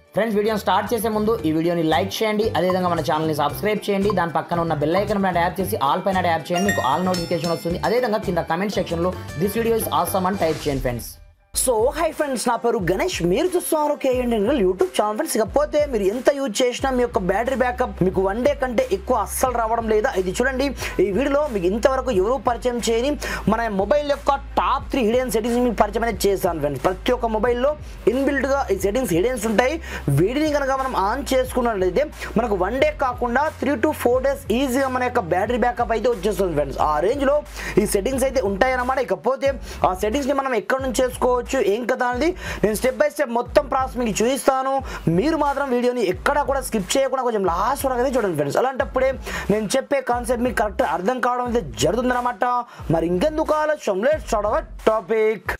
friends వీడియోని start చేసే ముందు ఈ వీడియోని లైక్ చేయండి అదేవిధంగా మన ఛానల్ని సబ్స్క్రైబ్ చేయండి దాని పక్కన ఉన్న బెల్ ఐకన్ పైన ట్యాప్ చేసి ఆల్ పైన ట్యాప్ చేయండి మీకు ఆల్ నోటిఫికేషన్ వస్తుంది అదేవిధంగా కింద కమెంట్ సెక్షన్లో దిస్ వీడియో ఇస్ ఆసమ్ అని టైప్ చేయండి ఫ్రెండ్స్ సో హై ఫ్రెండ్స్ నా పేరు గణేష్ మీరు చూస్తున్నారు కేఎండి యూట్యూబ్ ఛానల్ ఫ్రెండ్స్ ఇకపోతే మీరు ఎంత యూజ్ చేసినా మీ యొక్క బ్యాటరీ బ్యాకప్ మీకు వన్ డే కంటే ఎక్కువ అస్సలు రావడం లేదా ఇది చూడండి ఈ వీడియోలో మీకు ఇంతవరకు ఎవరు పరిచయం చేయని మన మొబైల్ యొక్క టాప్ త్రీ హిడెన్ సెట్టింగ్స్ మీకు పరిచయం అనేది చేస్తాను ఫ్రెండ్స్ ప్రతి ఒక్క మొబైల్లో ఇన్బిల్డ్గా ఈ సెట్టింగ్స్ హిడెన్స్ ఉంటాయి వీటిని కనుక మనం ఆన్ చేసుకున్నట్లయితే మనకు వన్ డే కాకుండా త్రీ టు ఫోర్ డేస్ ఈజీగా మన యొక్క బ్యాటరీ బ్యాకప్ అయితే వచ్చేస్తుంది ఫ్రెండ్స్ ఆ రేంజ్లో ఈ సెట్టింగ్స్ అయితే ఉంటాయన్నమాట ఇకపోతే ఆ సెట్టింగ్స్ని మనం ఎక్కడ నుంచి చేసుకోవచ్చు ఏం కదా అనేది నేను స్టెప్ బై స్టెప్ మొత్తం ప్రాసెస్ మీకు చూపిస్తాను మీరు మాత్రం వీడియోని ఎక్కడా కూడా స్కిప్ చేయకుండా కొంచెం లాస్ట్ వరకు అయితే చూడండి ఫ్రెండ్స్ అలాంటప్పుడే నేను చెప్పే కాన్సెప్ట్ మీకు కరెక్ట్ అర్థం కావడం అయితే జరుగుతుందన్నమాట మరి ఇంకెందుకు ఆలోచన let's start our topic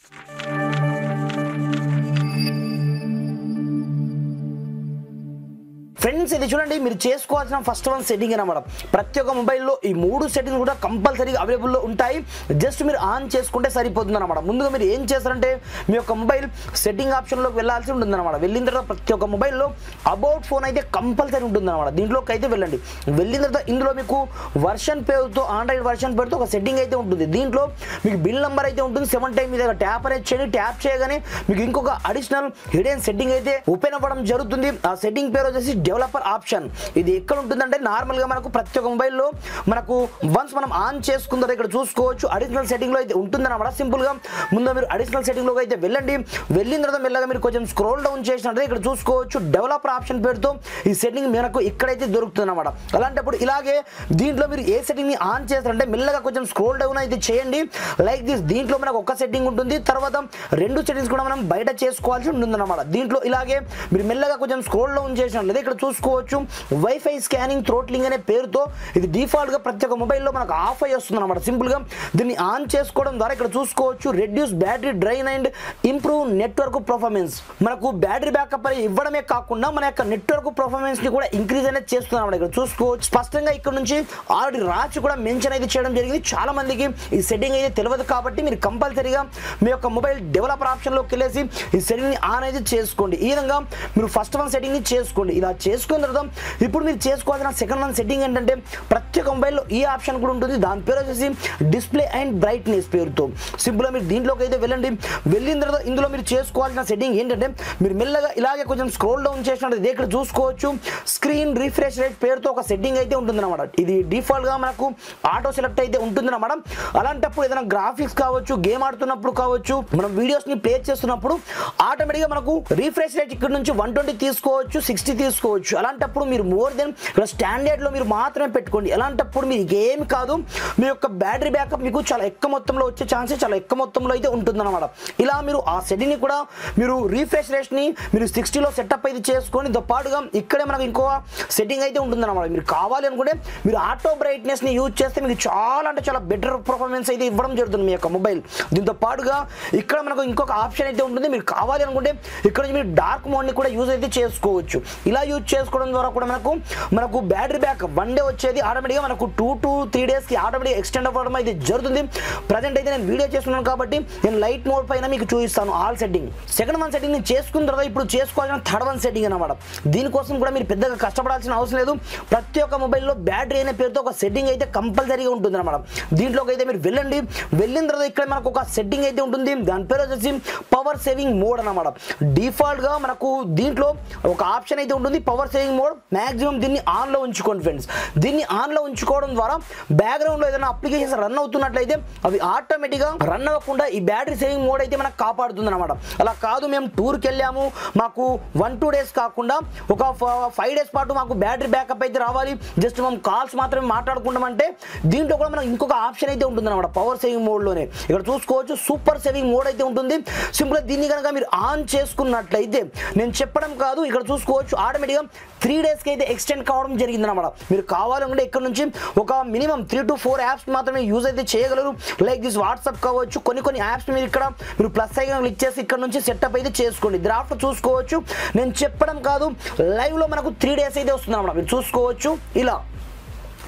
friends ఇది చూడండి మీరు చేసుకోవాల్సిన ఫస్ట్ వన్ సెట్టింగ్ అనమాట ప్రతి ఒక్క మొబైల్లో ఈ మూడు సెట్టింగ్స్ కూడా కంపల్సరీగా అవైలబుల్లో ఉంటాయి జస్ట్ మీరు ఆన్ చేసుకుంటే సరిపోతుంది అనమాట ముందుగా మీరు ఏం చేస్తారంటే మీ యొక్క మొబైల్ సెట్టింగ్ ఆప్షన్లోకి వెళ్ళాల్సి ఉంటుంది అనమాట వెళ్ళిన తర్వాత ప్రతి ఒక్క మొబైల్లో అబౌట్ ఫోన్ అయితే కంపల్సరీ ఉంటుంది అనమాట దీంట్లోకి అయితే వెళ్ళండి వెళ్ళిన తర్వాత ఇందులో మీకు వర్షన్ పేరుతో ఆండ్రాయిడ్ వర్షన్ పేరుతో ఒక సెట్టింగ్ అయితే ఉంటుంది దీంట్లో మీకు బిల్ నెంబర్ అయితే ఉంటుంది సెవెన్ టైం మీద ట్యాప్ అనేది చేయండి ట్యాప్ చేయగానే మీకు ఇంకొక అడిషనల్ హిడెన్ సెట్టింగ్ అయితే ఓపెన్ అవ్వడం జరుగుతుంది ఆ సెట్టింగ్ పేరు వచ్చేసి డెవలపర్ ఆప్షన్ ఇది ఎక్కడ ఉంటుందంటే నార్మల్గా మనకు ప్రతి ఒక్క మొబైల్లో మనకు వన్స్ మనం ఆన్ చేసుకుందో ఇక్కడ చూసుకోవచ్చు అడిషనల్ సెట్టింగ్లో అయితే ఉంటుందన్నమాట సింపుల్గా ముందు మీరు అడిషనల్ సెట్టింగ్లోకి అయితే వెళ్ళండి వెళ్ళిన తర్వాత మెల్లగా మీరు కొంచెం స్క్రోల్ డౌన్ చేసినట్లయితే ఇక్కడ చూసుకోవచ్చు డెవలపర్ ఆప్షన్ పేరుతో ఈ సెట్టింగ్ మనకు ఇక్కడైతే దొరుకుతుంది అనమాట అలాంటప్పుడు ఇలాగే దీంట్లో మీరు ఏ సెట్టింగ్ని ఆన్ చేస్తారంటే మెల్లగా కొంచెం స్క్రోల్ డౌన్ అయితే చేయండి లైక్ దిస్ దీంట్లో మనకు ఒక సెట్టింగ్ ఉంటుంది తర్వాత రెండు సెట్టింగ్స్ కూడా మనం బయట చేసుకోవాల్సి ఉంటుందన్నమాట దీంట్లో ఇలాగే మీరు మెల్లగా కొంచెం స్క్రోల్ డౌన్ చేసినట్లయితే ఇక్కడ చూసుకోవచ్చు వైఫై స్కానింగ్ థ్రోట్లింగ్ అనే పేరుతో ఇది డిఫాల్ట్ గా ప్రతి ఒక్క మొబైల్లో మనకు ఆఫ్ అయ్యి వస్తుంది అనమాట సింపుల్ గా దీన్ని ఆన్ చేసుకోవడం ద్వారా ఇక్కడ చూసుకోవచ్చు reduce battery drain and improve network performance మనకు బ్యాటరీ బ్యాకప్ అనేది ఇవ్వడమే కాకుండా మన యొక్క నెట్వర్క్ పర్ఫార్మెన్స్ ని కూడా ఇంక్రీజ్ అనేది చేస్తుంది అనమాట ఇక్కడ చూసుకోవచ్చు స్పష్టంగా ఇక్కడ నుంచి ఆల్రెడీ రాచి కూడా మెన్షన్ అయితే చేయడం జరిగింది చాలా మందికి ఈ సెట్టింగ్ అయితే తెలియదు కాబట్టి మీరు కంపల్సరీగా మీ యొక్క మొబైల్ డెవలపర్ ఆప్షన్లోకి వెళ్ళేసి ఈ సెట్టింగ్ ని ఆన్ అయితే చేసుకోండి ఈ విధంగా మీరు ఫస్ట్ వన్ సెట్టింగ్ ని చేసుకోండి ఇలా చేసుకున్న తర్వాత ఇప్పుడు మీరు చేసుకోవాల్సిన సెకండ్ వన్ సెట్టింగ్ ఏంటంటే ప్రతి ఒక్క మొబైల్లో ఈ ఆప్షన్ కూడా ఉంటుంది దాని పేరు వచ్చేసి డిస్ప్లే అండ్ బ్రైట్నెస్ పేరుతో సింపుల్గా మీరు దీంట్లోకి అయితే వెళ్ళండి వెళ్ళిన తర్వాత ఇందులో మీరు చేసుకోవాల్సిన సెట్టింగ్ ఏంటంటే మీరు మెల్లగా ఇలాగే కొంచెం స్క్రోల్ డౌన్ చేసినట్టు ఇక్కడ చూసుకోవచ్చు స్క్రీన్ రిఫ్రెష్ రేట్ పేరుతో ఒక సెట్టింగ్ అయితే ఉంటుంది అనమాట ఇది డిఫాల్ట్గా మనకు ఆటో సెలెక్ట్ అయితే ఉంటుంది అనమాట అలాంటప్పుడు ఏదైనా గ్రాఫిక్స్ కావచ్చు గేమ్ ఆడుతున్నప్పుడు కావచ్చు మనం వీడియోస్ని ప్లే చేస్తున్నప్పుడు ఆటోమేటిక్గా మనకు రిఫ్రెష్ రేట్ ఇక్కడ నుంచి వన్ ట్వంటీ తీసుకోవచ్చు సిక్స్టీ తీసుకోవచ్చు అలాంటప్పుడు మీరు మోర్ దెన్ ఇక్కడ స్టాండర్డ్లో మీరు మాత్రమే పెట్టుకోండి అలాంటప్పుడు మీరు ఏమి కాదు మీ యొక్క బ్యాటరీ బ్యాకప్ మీకు చాలా ఎక్కువ మొత్తంలో వచ్చే ఛాన్సెస్ చాలా ఎక్కువ మొత్తంలో అయితే ఉంటుందన్నమాట ఇలా మీరు ఆ సెట్టింగ్ని కూడా మీరు రీఫ్రెష్ రేట్ని మీరు సిక్స్టీలో సెటప్ అయితే చేసుకొని తో పాటుగా ఇక్కడే మనకు ఇంకో సెట్టింగ్ అయితే ఉంటుందన్నమాట మీరు కావాలి అనుకుంటే మీరు ఆటో బ్రైట్నెస్ని యూజ్ చేస్తే మీకు చాలా అంటే చాలా బెటర్ పర్ఫార్మెన్స్ అయితే ఇవ్వడం జరుగుతుంది మీ యొక్క మొబైల్ దీంతో పాటుగా ఇక్కడ మనకు ఇంకొక ఆప్షన్ అయితే ఉంటుంది మీరు కావాలి అనుకుంటే ఇక్కడ నుంచి మీరు డార్క్ మోడ్ని కూడా యూజ్ అయితే చేసుకోవచ్చు ఇలా యూజ్ చేసుకోవడం ద్వారా కూడా మనకు మనకు బ్యాటరీ బ్యాక్ వన్ డే వచ్చేది ఆటోమేటిక్గా మనకు టూ టు త్రీ డేస్కి ఆటోమేటిక్ ఎక్స్టెండ్ అవ్వడం అయితే జరుగుతుంది ప్రజెంట్ అయితే నేను వీడియో చేస్తున్నాను కాబట్టి నేను లైట్ మోడ్ పైన మీకు చూపిస్తాను all setting second one setting చేసుకున్న తర్వాత ఇప్పుడు చేసుకోవాల్సిన థర్డ్ వన్ సెట్టింగ్ అనమాట దీనికోసం కూడా మీరు పెద్దగా కష్టపడాల్సిన అవసరం లేదు ప్రతి ఒక్క మొబైల్లో బ్యాటరీ అనే పేరుతో ఒక సెట్టింగ్ అయితే కంపల్సరీగా ఉంటుంది అనమాట దీంట్లోకి అయితే మీరు వెళ్ళండి వెళ్ళిన తర్వాత ఇక్కడ మనకు ఒక సెట్టింగ్ అయితే ఉంటుంది దాని పేరు వచ్చేసి పవర్ సేవింగ్ మోడ్ అనమాట డిఫాల్ట్గా మనకు దీంట్లో ఒక ఆప్షన్ అయితే ఉంటుంది పవర్ సేవింగ్ మోడ్ మ్యాక్సిమం దీన్ని ఆన్లో ఉంచుకోండి ఫ్రెండ్స్ దీన్ని ఆన్లో ఉంచుకోవడం ద్వారా బ్యాక్గ్రౌండ్లో ఏదైనా అప్లికేషన్స్ రన్ అవుతున్నట్లయితే అవి ఆటోమేటిక్గా రన్ అవ్వకుండా ఈ బ్యాటరీ సేవింగ్ మోడ్ అయితే మనకు కాపాడుతుంది అనమాట అలా కాదు మేము టూర్కి వెళ్ళాము మాకు వన్ టూ డేస్ కాకుండా ఒక ఫైవ్ డేస్ పాటు మాకు బ్యాటరీ బ్యాకప్ అయితే రావాలి జస్ట్ మనం కాల్స్ మాత్రమే మాట్లాడుకుంటామంటే దీంట్లో కూడా మనకు ఇంకొక ఆప్షన్ అయితే ఉంటుంది అనమాట పవర్ సేవింగ్ మోడ్లోనే ఇక్కడ చూసుకోవచ్చు సూపర్ సేవింగ్ మోడ్ అయితే ఉంటుంది సింపుల్గా దీన్ని కనుక మీరు ఆన్ చేసుకున్నట్లయితే నేను చెప్పడం కాదు ఇక్కడ చూసుకోవచ్చు ఆటోమేటిక్గా త్రీ డేస్కి అయితే ఎక్స్టెండ్ కావడం జరిగింది అనమాట మీరు కావాలనుకుంటే ఇక్కడ నుంచి ఒక minimum three to four apps మాత్రమే యూజ్ అయితే చేయగలరు లైక్ దిస్ వాట్సాప్ కావచ్చు కొన్ని కొన్ని యాప్స్ మీరు ఇక్కడ మీరు ప్లస్ ఐకన్ క్లిక్ చేసి ఇక్కడ నుంచి సెటప్ అయితే చేసుకోండి ద్రాఫ్ట్ చూసుకోవచ్చు నేను చెప్పడం కాదు లైవ్లో మనకు త్రీ డేస్ అయితే వస్తుంది అనమాట మీరు చూసుకోవచ్చు ఇలా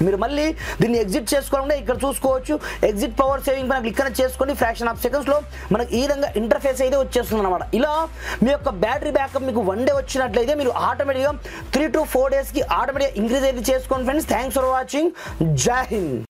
మీరు మళ్ళీ దీన్ని ఎగ్జిట్ చేసుకోవాలంటే ఇక్కడ చూసుకోవచ్చు ఎగ్జిట్ పవర్ సేవింగ్ పైన క్లిక్ అనేది చేసుకోండి ఫ్రాక్షన్ ఆఫ్ సెకండ్స్లో మనకి ఈ విధంగా ఇంటర్ఫేస్ అయితే వచ్చేస్తుంది అనమాట ఇలా మీ యొక్క బ్యాటరీ బ్యాకప్ మీకు వన్ డే వచ్చినట్లయితే మీరు ఆటోమేటిక్గా త్రీ టు ఫోర్ డేస్కి ఆటోమేటిక్గా ఇంక్రీజ్ అయితే చేసుకోండి ఫ్రెండ్స్ థ్యాంక్స్ ఫర్ వాచింగ్ జై హింద్